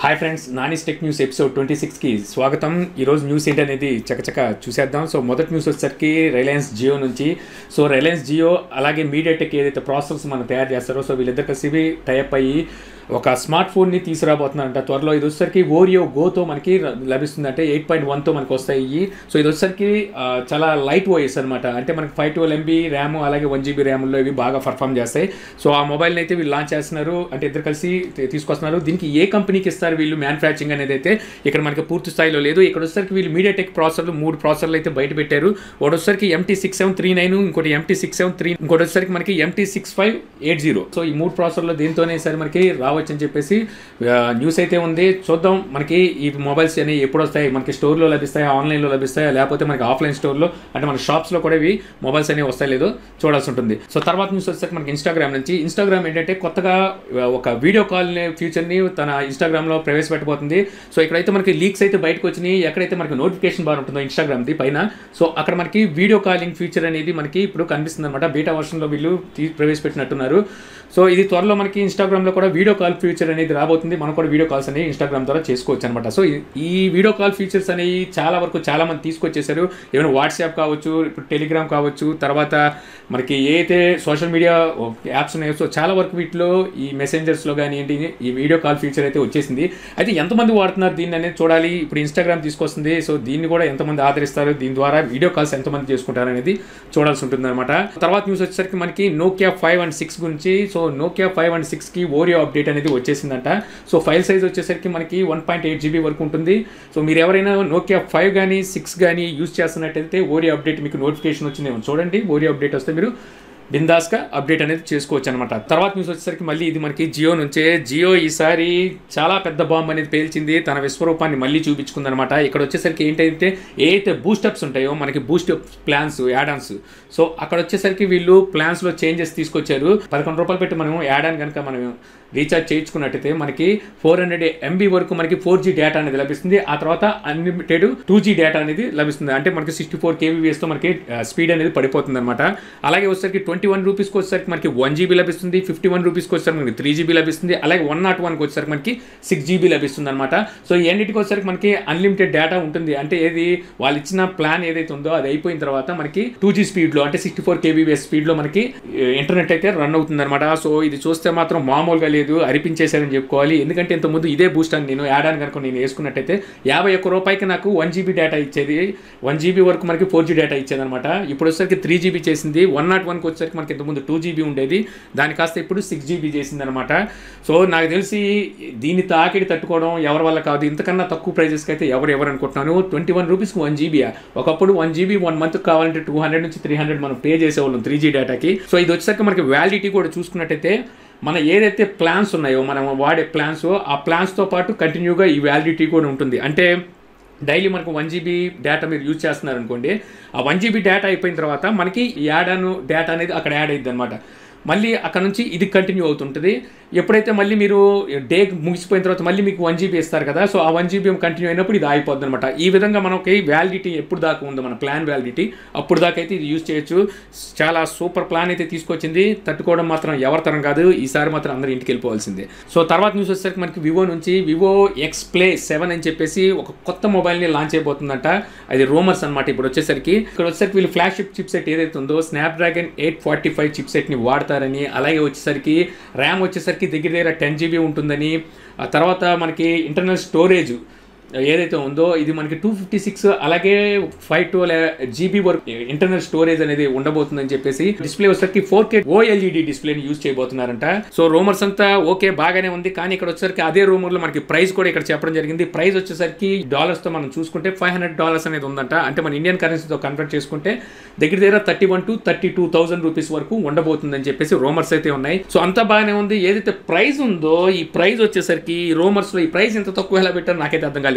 Hi friends నానిస్ tech news episode twenty సిక్స్కి స్వాగతం ఈరోజు న్యూస్ ఏంటనేది చకచక చూసేద్దాం సో మొదటి న్యూస్ వచ్చేసరికి రిలయన్స్ జియో నుంచి సో రిలయన్స్ జియో అలాగే మీడియాటెక్ ఏదైతే ప్రాసెస్ మనం తయారు చేస్తారో సో వీళ్ళిద్దరు కలిసి టైప్ అయ్యి ఒక స్మార్ట్ ఫోన్ని తీసుకురాబోతున్నారంట త్వరలో ఇది వచ్చేసరికి ఓరియో గోతో మనకి ర- లభిస్తుంది అంటే ఎయిట్ పాయింట్ వన్తో మనకి వస్తాయి సో ఇది వచ్చేసరికి ఆ, చాలా లైట్ ఓఎస్ అనమాట అంటే మనకి ఫైవ్ ట్వెల్వ్ ఎంబీ ర్యామ్ అలాగే వన్ జీబీ ర్యామ్లో ఇవి బాగా పర్ఫామ్ చేస్తాయి సో ఆ మొబైల్ని అయితే వీళ్ళు లాంచ్ చేస్తున్నారు అంటే ఇద్దరు కలిసి తీ- తీసుకొస్తున్నారు దీనికి ఏ కంపెనీకి ఇస్తారు వీళ్ళు మ్యానుఫ్యాక్చరింగ్ అనేది అయితే ఇక్కడ మనకి పూర్తి స్థాయిలో లేదు ఇక్కడ వచ్చేసరికి వీళ్ళు మీడియాటెక్ ప్రాసెసర్లు మూడు ప్రాసెసర్లు అయితే బయట పెట్టారు ఒకటి వచ్చేసరికి MT six seven three nine ఇంకోటి ఎంటీ సిక్స్ సెవెన్ త్రీ ఇంకోటి వచ్చేసరికి మనకి MT six five eight zero so ఈ మూడు ప్రాసెసర్లు దీంతోనే సరే మనకి రావచ్చు అని చెప్పేసి ఆ, న్యూస్ అయితే ఉంది చూద్దాం మనకి ఈ మొబైల్స్ అనేవి ఎప్పుడు వస్తాయి మనకి స్టోర్లో లభిస్తాయి ఆన్లైన్లో లభిస్తాయి లేకపోతే మనకి ఆఫ్లైన్ స్టోర్లో అంటే మన షాప్స్లో కూడా ఇవి మొబైల్స్ అనేవి వస్తాయి లేదో చూడాల్సి ఉంటుంది సో తర్వాత న్యూస్ వచ్చేసరికి మనకి ఇన్స్టాగ్రామ్ నుంచి ఇన్స్టాగ్రామ్ ఏంటంటే కొత్తగా ఆ, ఒక వీడియో కాల్ ఫీచర్ని తన ఇన్స్టాగ్రామ్లో ప్రవేశపెట్టబోతుంది సో ఇక్కడైతే మనకి లీక్స్ అయితే బయటకు వచ్చినాయి ఎక్కడైతే మనకి నోటిఫికేషన్ బార్ ఉంటుందో ఇన్స్టాగ్రామ్ది పైన సో అక్కడ మనకి వీడియో కాలింగ్ ఫీచర్ అనేది మనకి ఇప్పుడు కనిపిస్తుంది అనమాట బీటా వర్షన్లో వీళ్ళు తీ- ప్రవేశపెట్టినట్టున్నారు సో ఇది త్వరలో మనకి ఇన్స్టాగ్రామ్లో కూడా వీడియో కాల్ ఫీచర్ అనేది రాబోతుంది మనం కూడా వీడియో కాల్స్ అనేవి ఇన్స్టాగ్రామ్ ద్వారా చేసుకోవచ్చు అనమాట సో ఈ- ఈ వీడియో కాల్ ఫీచర్స్ అనేవి చాలా వరకు చాలా మంది తీసుకొచ్చేసారు ఏమైనా వాట్సాప్ కావచ్చు ఇప్పుడు టెలిగ్రామ్ కావచ్చు తర్వాత మనకి ఏ అయితే సోషల్ మీడియా యాప్స్ ఉన్నాయో సో చాలా వరకు వీటిలో ఈ మెసెంజర్స్లో కానీ ఏంటి ఈ వీడియో కాల్ ఫీచర్ అయితే వచ్చేసింది అయితే ఎంతమంది వాడుతున్నారు దీన్ని అనేది చూడాలి ఇప్పుడు ఇన్స్టాగ్రామ్ తీసుకొస్తుంది సో దీన్ని కూడా ఎంతమంది ఆదరిస్తారు దీని ద్వారా వీడియో కాల్స్ ఎంతమంది చేసుకుంటారు అనేది చూడాల్సి ఉంటుంది అనమాట తర్వాత న్యూస్ వచ్చేసరికి మనకి నోకియా ఫైవ్ అండ్ సిక్స్ గురించి సో నోకియా ఫైవ్ అండ్ సిక్స్కి ఓరియో అప్డేట్ అనేది వచ్చేసిందంట సో ఫైల్ సైజ్ వచ్చేసరికి మనకి వన్ పాయింట్ ఎయిట్ జీబీ వరకు ఉంటుంది సో మీరు ఎవరైనా నోకియా ఫైవ్ కానీ సిక్స్ కానీ యూజ్ చేస్తున్నట్టయితే ఓరియో అప్డేట్ మీకు నోటిఫికేషన్ వచ్చిందేమో చూడండి ఓరియో అప్డేట్ వస్తే మీరు బిందాస్గా అప్డేట్ అనేది చేసుకోవచ్చు అనమాట తర్వాత న్యూస్ వచ్చేసరికి మళ్ళీ ఇది మనకి జియో నుంచే జియో ఈసారి చాలా పెద్ద బాంబ్ అనేది పేల్చింది తన విశ్వరూపాన్ని మళ్ళీ చూపించుకుందనమాట ఇక్కడ వచ్చేసరికి ఏంటంటే ఏ అయితే బూస్టప్స్ ఉంటాయో మనకి బూస్టప్ ప్లాన్స్ యాడాన్స్ సో అక్కడ వచ్చేసరికి వీళ్ళు ప్లాన్స్లో చేంజెస్ తీసుకొచ్చారు పదకొండు రూపాయలు పెట్టి మనం యాడాన్ కనుక మనం రీఛార్జ్ చేయించుకున్నట్టయితే మనకి ఫోర్ హండ్రెడ్ ఎంబీ వరకు మనకి ఫోర్ జీ డేటా అనేది లభిస్తుంది ఆ తర్వాత అన్లిమిటెడ్ టూ జీ డేటా అనేది లభిస్తుంది అంటే మనకి సిక్స్టీ ఫోర్ కేవీఎస్తో మనకి స్పీడ్ అనేది పడిపోతుంది అనమాట అలాగే వచ్చేసరికి ట్వంటీ వన్ రూపీస్కి వచ్చేసరికి మనకి వన్ జీబీ లభిస్తుంది ఫిఫ్టీ వన్ రూపీస్కి వచ్చేసరికి మనకి త్రీ జీబీ లభిస్తుంది అలాగే వన్ నాట్ వన్కి వచ్చేసరికి మనకి సిక్స్ జీబీ లభిస్తుంది అనమాట సో ఈ అన్నిటికి వచ్చేసరికి మనకి అన్లిమిటెడ్ డేటా ఉంటుంది అంటే ఏది వాళ్ళు ఇచ్చిన ప్లాన్ ఏదైతే ఉందో అది అయిపోయిన తర్వాత మనకి టూ జీ స్పీడ్లో అంటే సిక్స్టీ ఫోర్ కేబీఎస్ స్పీడ్లో మనకి ఇంటర్నెట్ అయితే రన్ అవుతుంది అనమాట సో ఇది చూస్తే మాత్రం మామూలుగా లేదు అరిపించేశారని చెప్పుకోవాలి ఎందుకంటే ఇంతకుముందు ఇదే బూస్ట్ అని నేను యాడ్ అని కనుక నేను వేసుకున్నట్టయితే యాభై ఒక్క రూపాయికి నాకు వన్ జీబీ డేటా ఇచ్చేది వన్ జీబీ వరకు మనకి ఫోర్ జీ డేటా ఇచ్చేది అనమాట ఇప్పుడు వచ్చేసరికి త్రీ జీబీ చేసింది వన్ నాట్ వన్కి వచ్చేసరికి మనకి ఇంతకుముందు టూ జీబీ ఉండేది దాని కాస్త ఇప్పుడు సిక్స్ జీబీ చేసింది అనమాట సో నాకు తెలిసి దీన్ని తాకిడి తట్టుకోవడం ఎవరి వల్ల కాదు ఇంతకన్నా తక్కువ ప్రైజెస్కి అయితే ఎవరు ఎవరు అనుకుంటున్నాను ట్వంటీ వన్ రూపీస్కి వన్ జీబీ ఒకప్పుడు వన్ జీబీ వన్ మంత్ కావాలంటే టూ హండ్రెడ్ నుంచి త్రీ హండ్రెడ్ మనం పే చేసేవాళ్ళం త్రీ జీ డేటాకి సో ఇది వచ్చేసరికి మనకి వ్యాలిడిటీ కూడా చూసుకున్నట్టయితే మన ఏదైతే ప్లాన్స్ ఉన్నాయో మనం వాడే ప్లాన్స్ ఆ ప్లాన్స్తో పాటు కంటిన్యూగా ఈ వ్యాలిడిటీ కూడా ఉంటుంది అంటే డైలీ మనకు వన్ జీబీ డేటా మీరు యూజ్ చేస్తున్నారు అనుకోండి ఆ వన్ జీబీ డేటా అయిపోయిన తర్వాత మనకి ఈ యాడ్ అను డేటా అనేది అక్కడ యాడ్ అయ్యింది అనమాట మళ్ళీ అక్కడ నుంచి ఇది కంటిన్యూ అవుతుంటుంది ఎప్పుడైతే మళ్ళీ మీరు డే ముగిసిపోయిన తర్వాత మళ్ళీ మీకు వన్ జీబీ ఇస్తారు కదా సో ఆ వన్ జీబీ కంటిన్యూ అయినప్పుడు ఇది అయిపోద్ది అనమాట ఈ విధంగా మనకి వ్యాలిడిటీ ఎప్పుడు దాకా ఉందో మన ప్లాన్ వ్యాలిడిటీ అప్పుడు దాకా అయితే ఇది యూజ్ చేయొచ్చు చాలా సూపర్ ప్లాన్ అయితే తీసుకొచ్చింది తట్టుకోవడం మాత్రం ఎవరి తరం కాదు ఈసారి మాత్రం అందరూ ఇంటికి వెళ్ళిపోవాల్సిందే సో తర్వాత న్యూస్ వచ్చేసరికి మనకి వివో నుంచి వివో ఎక్స్ ప్లే సెవెన్ అని చెప్పేసి ఒక కొత్త మొబైల్ని లాంచ్ అయిపోతుందంట అది రూమర్స్ అనమాట ఇప్పుడు వచ్చేసరికి ఇక్కడ వచ్చేసరికి వీళ్ళు ఫ్లాగ్షిప్ చిప్ సెట్ ఏదైతే ఉందో Snapdragon eight forty five chip సెట్ని వాడతారని అలాగే వచ్చేసరికి ర్యామ్ వచ్చేసరికి దగ్గర దగ్గర టెన్ జీబీ ఉంటుందని ఆ తర్వాత మనకి ఇంటర్నల్ స్టోరేజ్ ఏదైతే ఉందో ఇది మనకి టూ ఫిఫ్టీ సిక్స్ అలాగే ఫైవ్ ట్వెల్వ్ జీబీ వరకు ఇంటర్నల్ స్టోరేజ్ అనేది ఉండబోతుందని చెప్పేసి డిస్ప్లే వచ్చేసరికి ఫోర్ కే ఓఎల్ఈడి డిస్ప్లేని యూజ్ చేయబోతున్నారంట సో రూమర్స్ అంతా ఓకే బాగానే ఉంది కానీ ఇక్కడ వచ్చేసరికి అదే రూమర్ లో మనకి ప్రైస్ కూడా ఇక్కడ చెప్పడం జరిగింది ప్రైస్ వచ్చేసరికి డాలర్స్ తో మనం చూసుకుంటే ఫైవ్ హండ్రెడ్ డాలర్స్ అనేది ఉందంట అంటే మన ఇండియన్ కరెన్సీతో కన్వర్ట్ చేసుకుంటే దగ్గర దగ్గర thirty one to thirty two thousand rupees వరకు ఉండబోతుందని చెప్పేసి రూమర్స్ అయితే ఉన్నాయి సో అంతా బాగానే ఉంది ఏదైతే ప్రైస్ ఉందో ఈ ప్రైస్ వచ్చేసరికి ఈ రూమర్స్ లో ఈ ప్రైస్ ఎంత తక్కువ ఎలా పెట్టారో నాకైతే అర్థం కాలేదు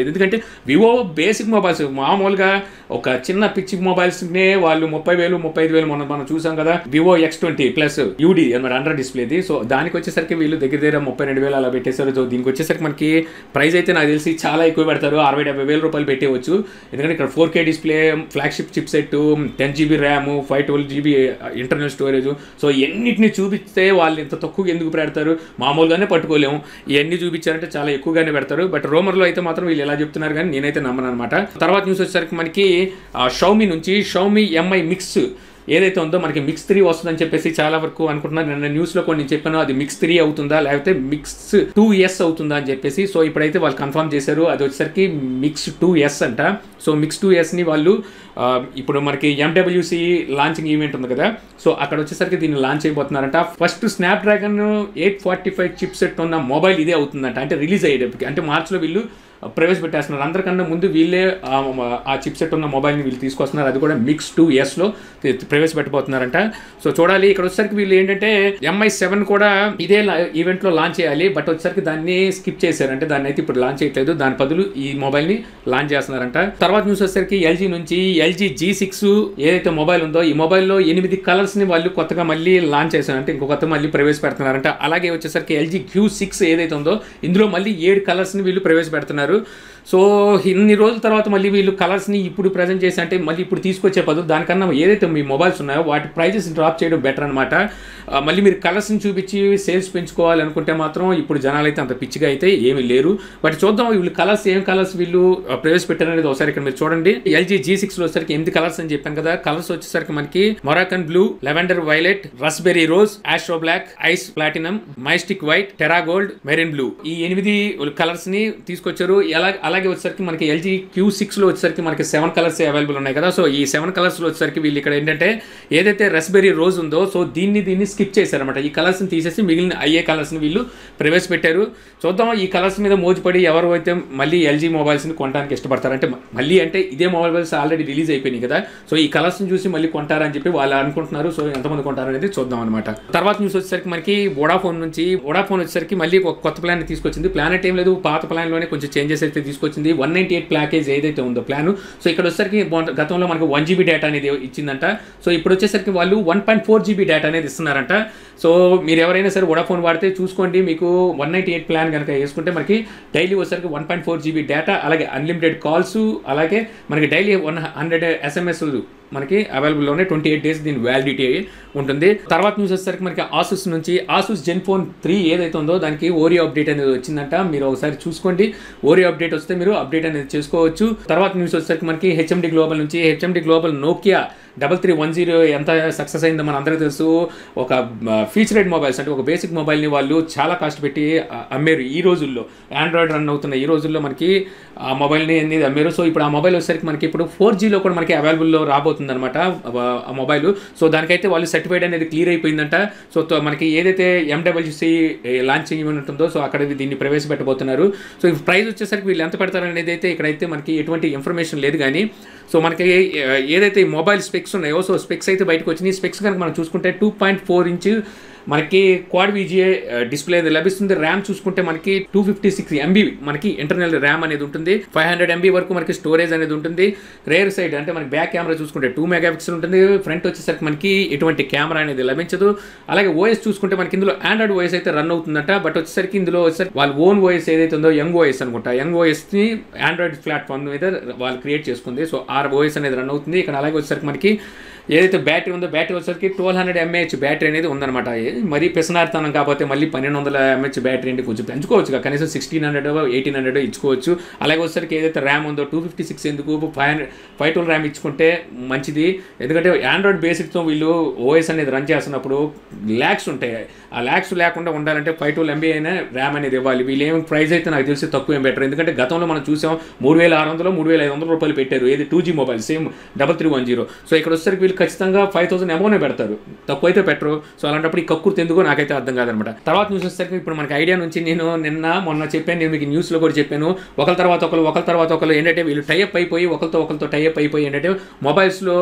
లేదు ఎందుకంటే వివో బేసిక్ మొబైల్స్ మామూలుగా ఒక చిన్న పిచ్చి మొబైల్స్నే వాళ్ళు ముప్పై వేలు ముప్పై ఐదు వేలు మనం మనం చూసాం కదా Vivo X twenty plus UD అనమాట అండర్ డిస్ప్లేది సో దానికి వచ్చేసరికి వీళ్ళు దగ్గర దగ్గర ముప్పై రెండు వేలు అలా పెట్టేశారు సో దీనికి వచ్చేసరికి మనకి ప్రైస్ అయితే నాకు తెలిసి చాలా ఎక్కువ పెడతారు అరవై డెబ్బై వేల రూపాయలు పెట్టేవచ్చు ఎందుకంటే ఇక్కడ four K display flagship chip set ten GB RAM five twelve GB internal storage so ఎన్నిటిని చూపిస్తే వాళ్ళు ఇంత తక్కువ ఎందుకు పెడతారు మామూలుగానే పట్టుకోలేము ఇవన్నీ చూపించారంటే చాలా ఎక్కువగానే పెడతారు బట్ రోమర్లో అయితే మాత్రం వీళ్ళు ఎలా చెప్తున్నారు కానీ నేనైతే నమ్మను అనమాట తర్వాత న్యూస్ వచ్చేసరికి మనకి షౌమి నుంచి షౌమి ఎంఐ మిక్స్ ఏదైతే ఉందో మనకి మిక్స్ త్రీ వస్తుందని చెప్పేసి చాలా వరకు అనుకుంటున్నారు నిన్న న్యూస్లో కొన్ని చెప్పాను అది మిక్స్ త్రీ అవుతుందా లేకపోతే మిక్స్ టూ ఎస్ అవుతుందా అని చెప్పేసి సో ఇప్పుడైతే వాళ్ళు కన్ఫర్మ్ చేశారు అది వచ్చేసరికి మిక్స్ టూ ఎస్ అంట సో మిక్స్ టూ ఎస్ని వాళ్ళు ఆ, ఇప్పుడు మనకి ఎండబ్ల్యూసి లాంచింగ్ ఈవెంట్ ఉంది కదా సో అక్కడ వచ్చేసరికి దీన్ని లాంచ్ అయిపోతున్నారంట first Snapdragon eight forty five chip set ఉన్న మొబైల్ ఇదే అవుతుందంట అంటే రిలీజ్ అయ్యేటప్పటికి అంటే మార్చిలో వీళ్ళు ప్రవేశపెట్టేస్తున్నారు అందరికన్నా ముందు వీళ్ళే ఆ- ఆ చిప్ సెట్ ఉన్న మొబైల్ని వీళ్ళు తీసుకొస్తున్నారు అది కూడా మిక్స్ టూ ఎస్లో ప్రవేశపెట్టబోతున్నారంట సో చూడాలి ఇక్కడ వచ్చేసరికి వీళ్ళు ఏంటంటే ఎంఐ సెవెన్ కూడా ఇదే ఈవెంట్లో లాంచ్ చేయాలి బట్ వచ్చేసరికి దాన్ని స్కిప్ చేశారు అంటే దాన్ని అయితే ఇప్పుడు లాంచ్ చేయట్లేదు దాని బదులు ఈ మొబైల్ని లాంచ్ చేస్తున్నారంట తర్వాత న్యూస్ వచ్చేసరికి ఎల్జీ నుంచి ఎల్జీ జీ సిక్స్ ఏదైతే మొబైల్ ఉందో ఈ మొబైల్లో ఎనిమిది కలర్స్ని వాళ్ళు కొత్తగా మళ్ళీ లాంచ్ చేశారు అంటే ఇంకో కొత్త మళ్ళీ ప్రవేశపెడుతున్నారంట అలాగే వచ్చేసరికి ఎల్జీ క్యూ సిక్స్ ఏదైతే ఉందో ఇందులో మళ్ళీ ఏడు కలర్స్ని వీళ్ళు ప్రవేశపెడుతున్నారు సో ఇన్ని రోజుల తర్వాత మళ్ళీ వీళ్ళు కలర్స్ని ఇప్పుడు ప్రజెంట్ చేసి అంటే మళ్ళీ ఇప్పుడు తీసుకొచ్చే బదులు దానికన్నా ఏదైతే మీ మొబైల్స్ ఉన్నాయో వాటి ప్రైజెస్ డ్రాప్ చేయడం బెటర్ అనమాట మళ్ళీ మీరు కలర్స్ని చూపించి సేల్స్ పెంచుకోవాలనుకుంటే మాత్రం ఇప్పుడు జనాలు అయితే అంత పిచ్చిగా అయితే ఏమీ లేరు బట్ చూద్దాం వీళ్ళు కలర్స్ ఏం కలర్స్ వీళ్ళు ఆ, ప్రవేశపెట్టారనేది ఒకసారి ఇక్కడ మీరు చూడండి ఎల్జీ జీ సిక్స్ లో వచ్చేసరికి ఎనిమిది కలర్స్ అని చెప్పాను కదా కలర్స్ వచ్చేసరికి మనకి Moroccan blue lavender violet raspberry rose astro black ice platinum mystic white terra gold marine blue ఈ ఎనిమిది కలర్స్ ని తీసుకొచ్చారు ఎలా అలాగే వచ్చేసరికి మనకి ఎల్జీ క్యూ సిక్స్ లో వచ్చేసరికి మనకి సెవెన్ కలర్స్ అవైలబుల్ ఉన్నాయి కదా సో ఈ సెవెన్ కలర్స్ లో వచ్చేసరికి వీళ్ళు ఇక్కడ ఏంటంటే ఏదైతే రస్బెరీ రోజ్ ఉందో సో దీన్ని దీన్ని స్కిప్ చేశారన్నమాట ఈ కలర్స్ ని తీసేసి మిగిలిన అయ్యే కలర్స్ ని వీళ్ళు ప్రవేశపెట్టారు చూద్దాం ఈ కలర్స్ మీద మోజుపడి ఎవరు అయితే మళ్ళీ ఎల్జీ మొబైల్స్ ని కొనడానికి ఇష్టపడతారు అంటే మళ్ళీ అంటే ఇదే మొబైల్స్ ఆల్రెడీ రిలీజ్ అయిపోయినాయి కదా సో ఈ కలర్స్ ని చూసి మళ్ళీ కొంటారని చెప్పి వాళ్ళు అనుకుంటున్నారు సో ఎంతమంది కొంటారు అనేది చూద్దాం అనమాట తర్వాత న్యూస్ వచ్చేసరికి మనకి వోడాఫోన్ నుంచి వోడాఫోన్ వచ్చేసరికి మళ్ళీ ఒక కొత్త ప్లాన్ తీసుకొచ్చింది ప్లానెట్ ఏం లేదు పాత ప్లాన్ లోనే కొంచెం చేంజెస్ అయితే తీసుకొచ్చింది వన్ నైన్టీ ఎయిట్ ప్యాకేజ్ ఏదైతే ఉందో ప్లాన్ సో ఇక్కడ వచ్చేసరికి మొన్న- గతంలో మనకు వన్ జీబీ డేటా అనేది ఇచ్చిందంట సో ఇప్పుడు వచ్చేసరికి వాళ్ళు one point four GB data అనేది ఇస్తున్నారంట సో మీరు ఎవరైనా సరే వోడాఫోన్ వాడితే చూసుకోండి మీకు వన్ నైంటీ ఎయిట్ ప్లాన్ కనుక వేసుకుంటే మనకి డైలీ వచ్చేసరికి one point four GB data అలాగే అన్లిమిటెడ్ కాల్స్ అలాగే మనకి డైలీ వన్ హండ్రెడ్ ఎస్ఎంఎస్ మనకి అవైలబుల్ ఉన్నాయి ట్వంటీ ఎయిట్ డేస్ దీని వ్యాలిడిటీ ఉంటుంది తర్వాత న్యూస్ వచ్చేసరికి మనకి ఆసూస్ నుంచి ఆసూస్ జెన్ ఫోన్ త్రీ ఏదైతే ఉందో దానికి ఓరియో అప్డేట్ అనేది వచ్చిందంట మీరు ఒకసారి చూసుకోండి ఓరియో అప్డేట్ వస్తే మీరు అప్డేట్ అనేది చేసుకోవచ్చు తర్వాత న్యూస్ వచ్చేసరికి మనకి హెచ్ఎండి గ్లోబల్ నుంచి HMD global Nokia double three one zero ఎంత సక్సెస్ అయిందో మన అందరికీ తెలుసు ఒక ఫీచర్డ్ మొబైల్స్ అంటే ఒక బేసిక్ మొబైల్ని వాళ్ళు చాలా కాస్ట్ పెట్టి ఆ, అమ్మారు ఈ రోజుల్లో ఆండ్రాయిడ్ రన్ అవుతున్న ఈ రోజుల్లో మనకి ఆ మొబైల్ని అనేది అమ్మారు సో ఇప్పుడు ఆ మొబైల్ వచ్చేసరికి మనకి ఇప్పుడు ఫోర్ జీలో కూడా మనకి అవైలబుల్లో రాబోతుంది అనమాట ఆ మొబైల్ సో దానికైతే వాళ్ళు సర్టిఫైడ్ అనేది క్లియర్ అయిపోయిందంట సో తో- మనకి ఏదైతే ఎండబ్ల్యూసి లాంచింగ్ ఈవెంట్ ఉంటుందో సో అక్కడ దీన్ని ప్రవేశపెట్టబోతున్నారు సో ఈ ప్రైస్ వచ్చేసరికి వీళ్ళు ఎంత పెడతారు అనేది అయితే ఇక్కడైతే మనకి ఎటువంటి ఇన్ఫర్మేషన్ లేదు కానీ సో మనకి ఏ- ఏదైతే ఈ మొబైల్ స్పెక్స్ ఉన్నాయో సో స్పెక్స్ అయితే బయటకు వచ్చినాయి స్పెక్స్ కనుక మనం చూసుకుంటే టూ పాయింట్ ఫోర్ ఇంచ్ మనకి క్వాడ్ విజిఏ డిస్ప్లే అనేది లభిస్తుంది ర్యామ్ చూసుకుంటే మనకి టూ ఫిఫ్టీ సిక్స్ ఎంబీ మనకి ఇంటర్నల్ ర్యామ్ అనేది ఉంటుంది ఫైవ్ హండ్రెడ్ ఎంబీ వరకు మనకి స్టోరేజ్ అనేది ఉంటుంది రేర్ సైడ్ అంటే మనకి బ్యాక్ కెమెరా చూసుకుంటే టూ మెగా పిక్సెల్ ఉంటుంది ఫ్రంట్ వచ్చేసరికి మనకి ఎటువంటి కెమెరా అనేది లభించదు అలాగే ఓఎస్ చూసుకుంటే మనకి ఇందులో ఆండ్రాయిడ్ ఓఎస్ అయితే రన్ అవుతుందట బట్ వచ్చేసరికి ఇందులో వచ్చేసరికి వాళ్ళ ఓన్ ఓఎస్ ఏదైతే ఉందో యంగ్ ఓఎస్ అనుకుంటా యంగ్ ఓఎస్ని ఆండ్రాయిడ్ ప్లాట్ఫామ్ మీద వాళ్ళు క్రియేట్ చేసుకుంది సో ఆర్ ఓఎస్ అనేది రన్ అవుతుంది ఇక్కడ అలాగే వచ్చేసరికి మనకి ఏదైతే బ్యాటరీ ఉందో బ్యాటరీ వచ్చేసరికి ట్వెల్వ్ హండ్రెడ్ ఎంఏహెచ్ బ్యాటరీ అనేది ఉందన్నమాట ఏ- మరీ పిసనార్థనం కాకపోతే మళ్ళీ పన్నెండు వందల ఎంహెచ్ బ్యాటరీ అంటే కొంచెం పెంచుకోవచ్చు కదా. కనీసం సిక్స్టీన్ హండ్రెడ్ ఎయిటీన్ హండ్రెడ్ ఇచ్చుకోవచ్చు అలాగే వచ్చేసరికి ఏదైతే ర్యామ్ ఉందో టూ ఫిఫ్టీ సిక్స్ ఎందుకు five hundred five twelve RAM ఇచ్చుకుంటే మంచిది ఎందుకంటే ఆండ్రాయిడ్ బేసిక్తో వీళ్ళు ఓఎస్ అనేది రన్ చేస్తున్నప్పుడు ల్యాక్స్ ఉంటాయి ఆ ల్యాక్స్ లేకుండా ఉండాలంటే ఫైవ్ ట్వెల్వ్ ఎంబీ అయినా ర్యామ్ అనేది ఇవ్వాలి వీళ్ళు ఏం ప్రైస్ అయితే నాకు తెలిసి తక్కువ ఏం బెటర్ ఎందుకంటే గతంలో మనం చూసాం మూడు వేల ఆరు వందలు మూడు వేల ఐదు వందల రూపాయలు పెట్టారు ఏది two G mobile same double three one zero so ఇక్కడ వచ్చేసరికి వీళ్ళు ఖచ్చితంగా ఫైవ్ థౌసండ్ అమౌంట్ పెడతారు తక్కువ అయితే పెట్టరు సో అలాంటప్పుడు ఈ కక్కుర్తి ఎందుకో నాకైతే అర్థం కాదనమాట తర్వాత న్యూస్ వచ్చేసరికి ఇప్పుడు మనకి ఐడియా నుంచి నేను నిన్న మొన్న చెప్పాను నేను మీకు న్యూస్లో కూడా చెప్పాను ఒకరి తర్వాత ఒకరు ఒకరి తర్వాత ఒకరు ఏంటంటే వీళ్ళు టైఅప్ అయిపోయి ఒకరితో ఒకరితో టైఅప్ అయిపోయి ఏంటంటే మొబైల్స్లో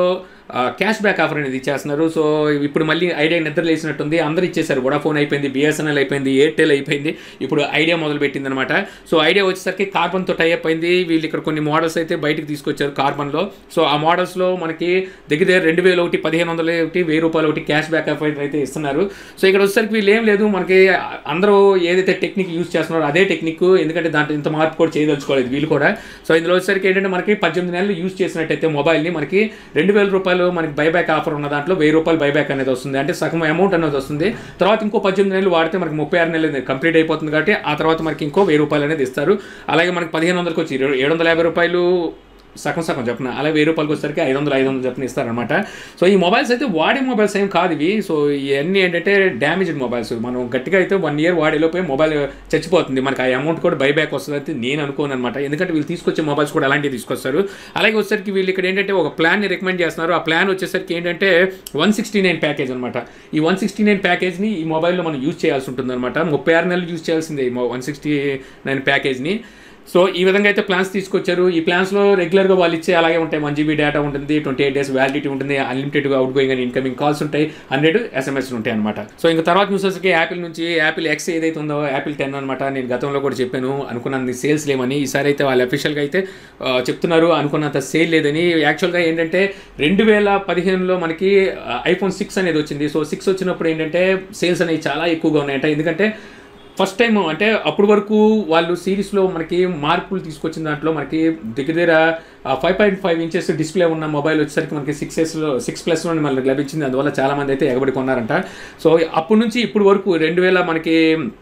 క్యాష్ బ్యాక్ ఆఫర్ అనేది ఇచ్చేస్తున్నారు సో ఇప్పుడు మళ్ళీ ఐడియా నిద్ర లేసినట్టుంది అందరూ ఇచ్చేసారు వడాఫోన్ అయిపోయింది బిఎస్ఎన్ఎల్ అయిపోయింది ఎయిర్టెల్ అయిపోయింది ఇప్పుడు ఐడియా మొదలు పెట్టింది అనమాట సో ఐడియా వచ్చేసరికి కార్బన్తో టైప్ అయింది వీళ్ళు ఇక్కడ కొన్ని మోడల్స్ అయితే బయటకు తీసుకొచ్చారు కార్బన్లో సో ఆ మోడల్స్లో మనకి దగ్గర దగ్గర రెండు వేలు ఒకటి పదిహేను వందలు ఒకటి వెయ్యి రూపాయలు ఒకటి క్యాష్ బ్యాక్ ఆఫర్ అయితే ఇస్తున్నారు సో ఇక్కడ వచ్చేసరికి వీళ్ళు ఏం లేదు మనకి అందరూ ఏదైతే టెక్నిక్ యూజ్ చేస్తున్నారో అదే టెక్నిక్ ఎందుకంటే దాంట్లో ఇంత మార్పు కూడా చేయదలుచుకోలేదు వీళ్ళు కూడా సో ఇందులో వచ్చేసరికి ఏంటంటే మనకి పద్దెనిమిది నెలలు యూజ్ చేసినట్టయితే మొబైల్ని మనకి రెండు వేల రూపాయలు మనకి బైబ్యాక్ ఆఫర్ ఉన్న దాంట్లో వెయ్యి రూపాయలు బైబ్యాక్ అనేది వస్తుంది అంటే సగం అమౌంట్ అనేది వస్తుంది తర్వాత ఇంకో పద్దెనిమిది నెలలు వాడితే మనకి ముప్పై ఆరు నెలలు కంప్లీట్ అయిపోతుంది కాబట్టి ఆ తర్వాత మనకి ఇంకో వెయ్యి రూపాయలు అనేది ఇస్తారు అలాగే మనకి పదిహేను వందలకి వచ్చి ఏడు వందల యాభై రూపాయలు సగం సగం చెప్పిన అలాగే వెయ్యి రూపాయలకి వచ్చేసరికి ఐదు వందలు ఐదు వందలు చెప్పిన ఇస్తారనమాట సో ఈ మొబైల్స్ అయితే వాడే మొబైల్స్ ఏం కాదు ఇవి సో ఇవన్నీ ఏంటంటే డ్యామేజ్డ్ మొబైల్స్ మనం గట్టిగా అయితే వన్ ఇయర్ వాడేలోపే మొబైల్ చచ్చిపోతుంది మనకి ఆ అమౌంట్ కూడా బైబ్యాక్ వస్తుంది అయితే నేను అనుకోను అనమాట ఎందుకంటే వీళ్ళు తీసుకొచ్చే మొబైల్స్ కూడా అలాంటివి తీసుకొస్తారు అలాగే వచ్చేసరికి వీళ్ళు ఇక్కడ ఏంటంటే ఒక ప్లాన్ని రికమెండ్ చేస్తున్నారు ఆ ప్లాన్ వచ్చేసరికి ఏంటంటే వన్ సిక్స్టీ నైన్ ప్యాకేజ్ అనమాట ఈ వన్ సిక్స్టీ నైన్ ప్యాకేజ్ని ఈ మొబైల్లో మనం యూజ్ చేయాల్సి ఉంటుంది అనమాట ముప్పై ఆరు నెలలు యూజ్ చేయాల్సిందే ఈ వన్ సిక్స్టీ నైన్ ప్యాకేజ్ని సో ఈ విధంగా అయితే ప్లాన్స్ తీసుకొచ్చారు ఈ ప్లాన్స్లో రెగ్యులర్గా వాళ్ళు ఇచ్చే అలాగే ఉంటాయి వన్ జీబీ డేటా ఉంటుంది ట్వంటీ ఎయిట్ డేస్ వ్యాలిడిటీ ఉంటుంది అన్లిమిటెడ్గా outgoing and incoming calls ఉంటాయి హండ్రెడ్ ఎస్ఎంఎస్ ఉంటాయి అనమాట సో ఇంకా తర్వాత న్యూసెస్కి యాపిల్ నుంచి యాపిల్ ఎక్స్ ఏదైతే ఉందో యాపిల్ టెన్ అనమాట నేను గతంలో కూడా చెప్పాను అనుకున్నది సేల్స్ లేవని ఈసారి అయితే వాళ్ళు అఫీషియల్గా అయితే ఆ, చెప్తున్నారు అనుకున్నంత సేల్ లేదని యాక్చువల్గా ఏంటంటే రెండు వేల పదిహేనులో మనకి ఐఫోన్ సిక్స్ అనేది వచ్చింది సో సిక్స్ వచ్చినప్పుడు ఏంటంటే సేల్స్ అనేవి చాలా ఎక్కువగా ఉన్నాయంట ఎందుకంటే ఫస్ట్ టైం అంటే అప్పటి వరకు వాళ్ళు సిరీస్లో మనకి మార్పులు తీసుకొచ్చిన దాంట్లో మనకి దగ్గర దగ్గర five point five inches display ఉన్న మొబైల్ వచ్చేసరికి మనకి సిక్స్ ఎస్లో సిక్స్ ప్లస్లో మనకి లభించింది అందువల్ల చాలామంది అయితే ఎగబడి కొన్నారంట సో అప్పటి నుంచి ఇప్పుడు వరకు రెండు వేల మనకి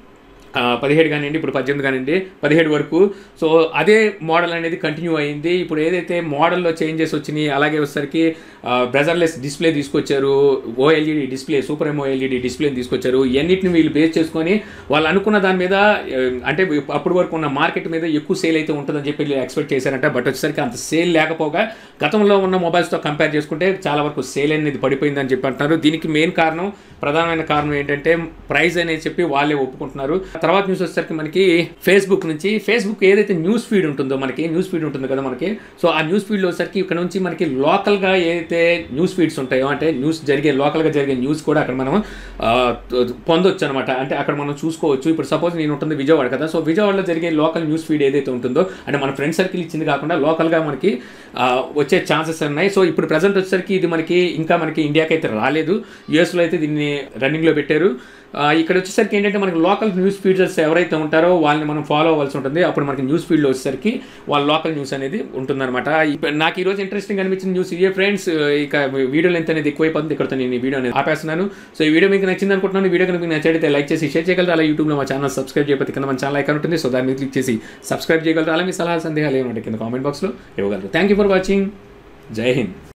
ఆ, పదిహేడు కానివ్వండి ఇప్పుడు పద్దెనిమిది కానివ్వండి పదిహేడు వరకు సో అదే మోడల్ అనేది కంటిన్యూ అయింది ఇప్పుడు ఏదైతే మోడల్లో చేంజెస్ వచ్చినాయి అలాగే వచ్చేసరికి బ్రెజర్లెస్ డిస్ప్లే తీసుకొచ్చారు OLED display super M OLED డిస్ప్లేని తీసుకొచ్చారు ఇవన్నిటిని వీళ్ళు బేస్ చేసుకొని వాళ్ళు అనుకున్న దాని మీద ఆ, అంటే అప్పటి వరకు ఉన్న మార్కెట్ మీద ఎక్కువ సేల్ అయితే ఉంటుందని చెప్పి వీళ్ళు ఎక్స్పెక్ట్ చేశారంట బట్ వచ్చేసరికి అంత సేల్ లేకపోగా గతంలో ఉన్న మొబైల్స్తో కంపేర్ చేసుకుంటే చాలా వరకు సేల్ అనేది పడిపోయిందని చెప్పి అంటున్నారు దీనికి మెయిన్ కారణం ప్రధానమైన కారణం ఏంటంటే ప్రైస్ అనేది చెప్పి వాళ్ళే ఒప్పుకుంటున్నారు తర్వాత న్యూస్ వచ్చేసరికి మనకి ఫేస్బుక్ నుంచి ఫేస్బుక్ ఏదైతే న్యూస్ ఫీడ్ ఉంటుందో మనకి న్యూస్ ఫీడ్ ఉంటుంది కదా మనకి సో ఆ న్యూస్ ఫీడ్లో వచ్చేసరికి ఇక్కడ నుంచి మనకి లోకల్గా ఏదైతే న్యూస్ ఫీడ్స్ ఉంటాయో అంటే న్యూస్ జరిగే లోకల్గా జరిగే న్యూస్ కూడా అక్కడ మనం ఆ, పొందొచ్చు అనమాట అంటే అక్కడ మనం చూసుకోవచ్చు ఇప్పుడు సపోజ్ నేను ఉంటుంది విజయవాడ కదా సో విజయవాడలో జరిగే లోకల్ న్యూస్ ఫీడ్ ఏదైతే ఉంటుందో అంటే మన ఫ్రెండ్ సర్కిల్ ఇచ్చింది కాకుండా లోకల్గా మనకి ఆ, వచ్చే ఛాన్సెస్ ఉన్నాయి సో ఇప్పుడు ప్రజెంట్ వచ్చేసరికి ఇది మనకి ఇంకా మనకి ఇండియాకి అయితే రాలేదు యూఎస్లో అయితే దీన్ని రన్నింగ్లో పెట్టారు ఆ, ఇక్కడ వచ్చేసరికి ఏంటంటే మనకి లోకల్ న్యూస్ ఫీడర్స్ ఎవరైతే ఉంటారో వాళ్ళని మనం ఫాలో అవ్వాల్సి ఉంటుంది అప్పుడు మనకి న్యూస్ ఫీల్డ్లో వచ్చేసరికి వాళ్ళ లోకల్ న్యూస్ అనేది ఉంటుందన్నమాట ఇప్ప- నాకు ఈ రోజు ఇంట్రెస్టింగ్ అనిపించిన న్యూస్ ఇదే ఫ్రెండ్స్ ఇక వీడియో లెంత్ అనేది ఎక్కువైపోతుంది ఇక్కడతో నేను ఈ వీడియో అనేది ఆపేస్తున్నాను సో ఈ వీడియో మీకు నచ్చింది అనుకుంటున్నాను ఈ వీడియో కనుక మీకు నచ్చైతే లైక్ చేసి షేర్ చేయగలరు అలా యూట్యూబ్లో మా ఛానల్ సబ్స్క్రైబ్ చేయకపోతే కింద మన ఛానల్ ఐకాన్ ఉంటుంది సో దాన్ని క్లిక్ చేసి సబ్స్క్రైబ్ చేయగలరు అలా మీ సలహా సందేహాలు ఏమంటే కింద కామెంట్ బాక్స్లో ఇవ్వగలరు థ్యాంక్ యూ ఫర్ వాచింగ్ జై హింద్